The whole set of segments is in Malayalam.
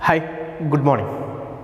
hi good morning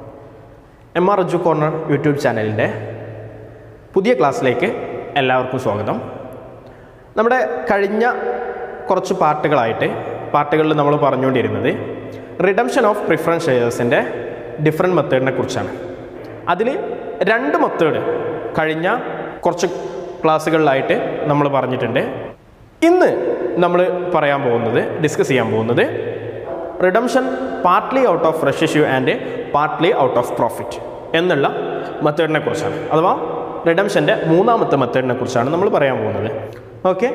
M R Aju corner YouTube ചാനലിൻ്റെ പുതിയ ക്ലാസ്സിലേക്ക് എല്ലാവർക്കും സ്വാഗതം നമ്മുടെ കഴിഞ്ഞ കുറച്ച് പാർട്ടുകളായിട്ട് പാർട്ടുകളിൽ നമ്മൾ പറഞ്ഞുകൊണ്ടിരുന്നത് റിഡംഷൻ ഓഫ് പ്രിഫറൻസ് ഷെയർസിൻ്റെ ഡിഫറെൻറ്റ് മെത്തേഡിനെ കുറിച്ചാണ് അതിൽ രണ്ട് മെത്തേഡ് കഴിഞ്ഞ കുറച്ച് ക്ലാസ്സുകളിലായിട്ട് നമ്മൾ പറഞ്ഞിട്ടുണ്ട് ഇന്ന് നമ്മൾ പറയാൻ പോകുന്നത് ഡിസ്കസ് ചെയ്യാൻ പോകുന്നത് redemption partly out of fresh issue and partly out of profit എന്നുള്ള മെത്തേഡിനെ കുറിച്ചാണ് അഥവാ റിഡംഷൻ്റെ മൂന്നാമത്തെ മെത്തേഡിനെ കുറിച്ചാണ് നമ്മൾ പറയാൻ പോകുന്നത് ഓക്കെ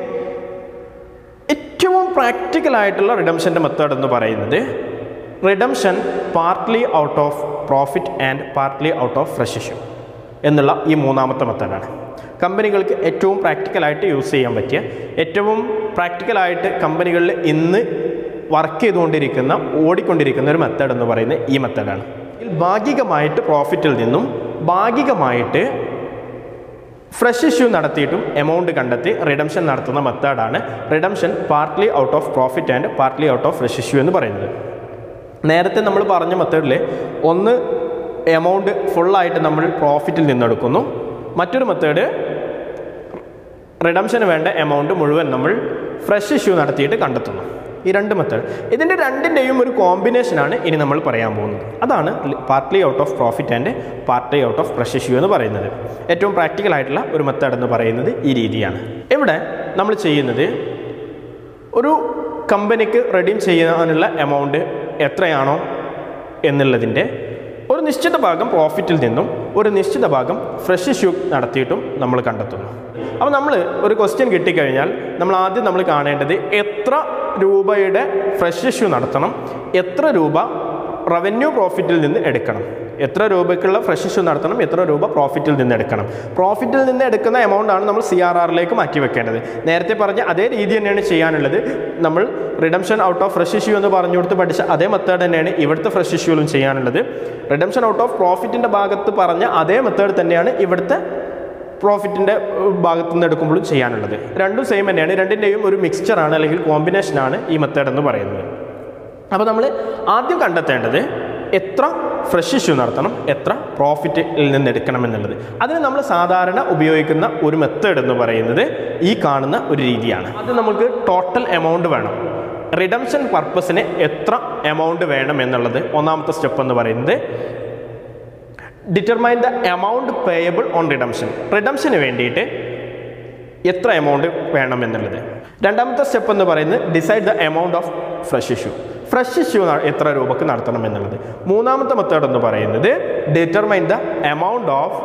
ഏറ്റവും പ്രാക്ടിക്കൽ ആയിട്ടുള്ള റിഡംഷൻ്റെ മെത്തേഡ് എന്ന് പറയുന്നത് redemption partly out of profit and partly out of fresh issue എന്നുള്ള ഈ മൂന്നാമത്തെ മെത്തേഡാണ് കമ്പനികൾക്ക് ഏറ്റവും പ്രാക്ടിക്കലായിട്ട് യൂസ് ചെയ്യാൻ പറ്റിയ ഏറ്റവും പ്രാക്ടിക്കലായിട്ട് കമ്പനികളിൽ ഇന്ന് വർക്ക് ചെയ്തുകൊണ്ടിരിക്കുന്ന ഓടിക്കൊണ്ടിരിക്കുന്ന ഒരു മെത്തേഡ് എന്ന് പറയുന്നത് ഈ മെത്തേഡാണ് ഇതിൽ ഭാഗികമായിട്ട് പ്രോഫിറ്റിൽ നിന്നും ഭാഗികമായിട്ട് ഫ്രഷ് ഇഷ്യൂ നടത്തിയിട്ടും എമൗണ്ട് കണ്ടെത്തി റിഡംഷൻ നടത്തുന്ന മെത്തേഡാണ് redemption partly out of profit and partly out of fresh issue എന്ന് പറയുന്നത് നേരത്തെ നമ്മൾ പറഞ്ഞ മെത്തേഡിൽ ഒന്ന് എമൗണ്ട് ഫുള്ളായിട്ട് നമ്മൾ പ്രോഫിറ്റിൽ നിന്നെടുക്കുന്നു മറ്റൊരു മെത്തേഡ് റിഡംഷന് വേണ്ട എമൗണ്ട് മുഴുവൻ നമ്മൾ ഫ്രഷ് ഇഷ്യൂ നടത്തിയിട്ട് കണ്ടെത്തുന്നു ഈ രണ്ട് മെത്തേഡ് ഇതിൻ്റെ രണ്ടിൻ്റെയും ഒരു കോമ്പിനേഷനാണ് ഇനി നമ്മൾ പറയാൻ പോകുന്നത് അതാണ് partly out of profit and partly out of fresh issue എന്ന് പറയുന്നത് ഏറ്റവും പ്രാക്ടിക്കൽ ആയിട്ടുള്ള ഒരു മെത്തേഡ് എന്ന് പറയുന്നത് ഈ രീതിയാണ് ഇവിടെ നമ്മൾ ചെയ്യുന്നത് ഒരു കമ്പനിക്ക് റെഡീം ചെയ്യാനുള്ള എമൗണ്ട് എത്രയാണോ എന്നുള്ളതിൻ്റെ ഒരു നിശ്ചിത ഭാഗം പ്രോഫിറ്റിൽ നിന്നും ഒരു നിശ്ചിത ഭാഗം ഫ്രഷ് ഇഷ്യൂ നടത്തിയിട്ടും നമ്മൾ കണ്ടെത്തുന്നു അപ്പോൾ നമ്മൾ ഒരു ക്വസ്റ്റ്യൻ കിട്ടിക്കഴിഞ്ഞാൽ നമ്മൾ ആദ്യം നമ്മൾ കാണേണ്ടത് എത്ര രൂപയുടെ ഫ്രഷ് ഇഷ്യൂ നടത്തണം എത്ര രൂപ റവന്യൂ പ്രോഫിറ്റിൽ നിന്ന് എടുക്കണം എത്ര രൂപയ്ക്കുള്ള ഫ്രഷ് ഇഷ്യൂ നടത്തണം എത്ര രൂപ പ്രോഫിറ്റിൽ നിന്ന് എടുക്കണം പ്രോഫിറ്റിൽ നിന്ന് എടുക്കുന്ന എമൗണ്ട് ആണ് നമ്മൾ സി ആർ ആറിലേക്ക് മാറ്റി വെക്കേണ്ടത് നേരത്തെ പറഞ്ഞ അതേ രീതി തന്നെയാണ് ചെയ്യാനുള്ളത് നമ്മൾ redemption out of fresh issue എന്ന് പറഞ്ഞു കൊടുത്ത് പഠിച്ച അതേ മെത്തേഡ് തന്നെയാണ് ഇവിടുത്തെ ഫ്രഷ് ഇഷ്യൂലും ചെയ്യാനുള്ളത് റിഡംഷൻ ഔട്ട് ഓഫ് പ്രോഫിറ്റിൻ്റെ ഭാഗത്ത് പറഞ്ഞ അതേ മെത്തേഡ് തന്നെയാണ് ഇവിടുത്തെ പ്രോഫിറ്റിൻ്റെ ഭാഗത്തു നിന്ന് എടുക്കുമ്പോഴും ചെയ്യാനുള്ളത് രണ്ടും സെയിം തന്നെയാണ് രണ്ടിൻ്റെയും ഒരു മിക്സ്ചറാണ് അല്ലെങ്കിൽ കോമ്പിനേഷനാണ് ഈ മെത്തേഡ് എന്ന് പറയുന്നത് അപ്പോൾ നമ്മൾ ആദ്യം കണ്ടെത്തേണ്ടത് എത്ര ഫ്രഷ് ഇഷ്യൂ നടത്തണം എത്ര പ്രോഫിറ്റിൽ നിന്ന് എടുക്കണം എന്നുള്ളത് അതിന് നമ്മൾ സാധാരണ ഉപയോഗിക്കുന്ന ഒരു മെത്തേഡ് എന്ന് പറയുന്നത് ഈ കാണുന്ന ഒരു രീതിയാണ് അത് നമുക്ക് ടോട്ടൽ എമൗണ്ട് വേണം റിഡംഷൻ പർപ്പസിന് എത്ര എമൗണ്ട് വേണം എന്നുള്ളത് ഒന്നാമത്തെ സ്റ്റെപ്പ് എന്ന് പറയുന്നത് determine the amount payable on redemption റിഡംഷന് വേണ്ടിയിട്ട് എത്ര എമൗണ്ട് വേണം എന്നുള്ളത് രണ്ടാമത്തെ സ്റ്റെപ്പ് എന്ന് പറയുന്നത് decide the amount of fresh issue fresh issue എത്ര രൂപക്ക് നടത്തണം എന്നുള്ളത് മൂന്നാമത്തെ മെത്തേഡ് എന്ന് പറയുന്നത് determine the amount of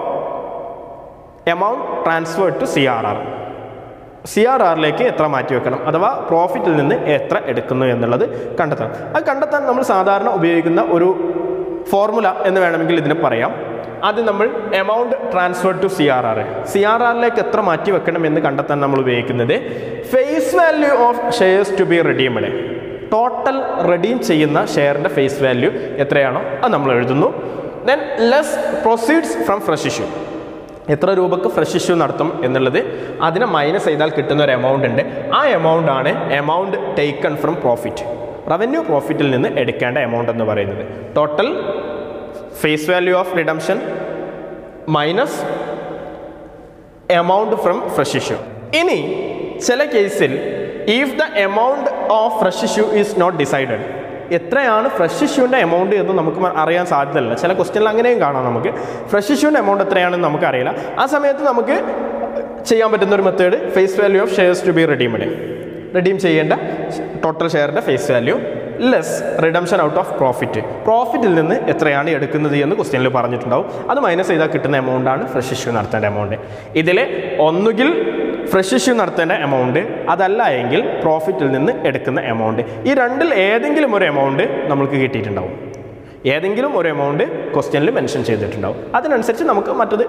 amount transfer to C R R C R ആറിലേക്ക് എത്ര മാറ്റി വെക്കണം അഥവാ പ്രോഫിറ്റിൽ നിന്ന് എത്ര എടുക്കുന്നു എന്നുള്ളത് കണ്ടെത്തണം അത് കണ്ടെത്താൻ നമ്മൾ സാധാരണ ഉപയോഗിക്കുന്ന ഒരു ഫോർമുല എന്ന് വേണമെങ്കിൽ ഇതിന് പറയാം ആദ്യം നമ്മൾ amount transfer to C R R C R ആറിലേക്ക് എത്ര മാറ്റി വെക്കണം എന്ന് കണ്ടെത്താൻ നമ്മൾ ഉപയോഗിക്കുന്നത് face value of shares to be redeemed total redeem ചെയ്യുന്ന ഷെയറിൻ്റെ ഫേസ് വാല്യൂ എത്രയാണോ അത് നമ്മൾ എഴുതുന്നു then less proceeds from fresh issue എത്ര രൂപക്ക് ഫ്രഷ് ഇഷ്യൂ നടത്തും എന്നുള്ളത് അതിനെ മൈനസ് ചെയ്താൽ കിട്ടുന്ന ഒരു എമൗണ്ട് ഉണ്ട് ആ എമൗണ്ട് ആണ് amount taken from profit revenue പ്രോഫിറ്റിൽ നിന്ന് എടുക്കേണ്ട എമൗണ്ട് എന്ന് പറയുന്നത് total face value of redemption minus amount from fresh issue ഇനി ചില കേസിൽ if the amount of fresh issue is not decided എത്രയാണ് ഫ്രഷ് ഇഷ്യൂവിൻ്റെ എമൗണ്ട് എന്ന് നമുക്ക് അറിയാൻ സാധ്യതയില്ല ചില ക്വസ്റ്റ്യനിൽ അങ്ങനെയും കാണാം നമുക്ക് ഫ്രഷ് ഇഷ്യൂവിൻ്റെ എമൗണ്ട് എത്രയാണെന്ന് നമുക്കറിയില്ല ആ സമയത്ത് നമുക്ക് ചെയ്യാൻ പറ്റുന്ന ഒരു method face value of shares to be redeemed redeem ചെയ്യേണ്ട ടോട്ടൽ ഷെയറിൻ്റെ face value less redemption out of profit പ്രോഫിറ്റിൽ നിന്ന് എത്രയാണ് എടുക്കുന്നത് എന്ന് ക്വസ്റ്റ്യനിൽ പറഞ്ഞിട്ടുണ്ടാവും അത് മൈനസ് ചെയ്താൽ കിട്ടുന്ന എമൗണ്ടാണ് ഫ്രഷ് ഇഷ്യൂ നടത്തേണ്ട എമൗണ്ട് ഇതിൽ ഒന്നുകിൽ ഫ്രഷ് ഇഷ്യൂ നടത്തേണ്ട എമൗണ്ട് അതല്ല എങ്കിൽ പ്രോഫിറ്റിൽ നിന്ന് എടുക്കുന്ന എമൗണ്ട് ഈ രണ്ടിൽ ഏതെങ്കിലും ഒരു എമൗണ്ട് നമുക്ക് കിട്ടിയിട്ടുണ്ടാവും ഏതെങ്കിലും ഒരു എമൗണ്ട് ക്വസ്റ്റ്യനിൽ മെൻഷൻ ചെയ്തിട്ടുണ്ടാവും അതിനനുസരിച്ച് നമുക്ക് മറ്റത്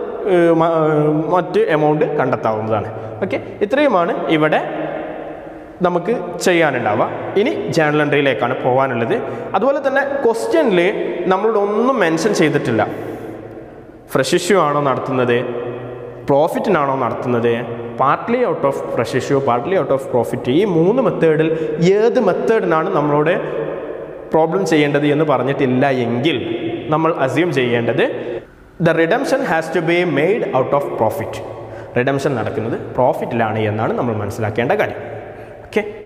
മറ്റ് എമൗണ്ട് കണ്ടെത്താവുന്നതാണ് ഓക്കെ ഇത്രയുമാണ് ഇവിടെ നമുക്ക് ചെയ്യാനുണ്ടാവുക ഇനി ജേണൽ എൻട്രിയിലേക്കാണ് പോകാനുള്ളത് അതുപോലെ തന്നെ ക്വസ്റ്റ്യനിൽ നമ്മളോട് ഒന്നും മെൻഷൻ ചെയ്തിട്ടില്ല ഫ്രഷ് ഇഷ്യൂ ആണോ നടത്തുന്നത് പ്രോഫിറ്റിനാണോ നടത്തുന്നത് partly out of fresh issue partly out of profit ഈ മൂന്ന് മെത്തേഡിൽ ഏത് മെത്തേഡിനാണ് നമ്മളോട് പ്രോബ്ലം ചെയ്യേണ്ടത് എന്ന് പറഞ്ഞിട്ടില്ല എങ്കിൽ നമ്മൾ അസ്യൂം ചെയ്യേണ്ടത് the redemption has to be made out of profit redemption നടക്കുന്നത് പ്രോഫിറ്റിലാണ് എന്നാണ് നമ്മൾ മനസ്സിലാക്കേണ്ട കാര്യം ഓക്കെ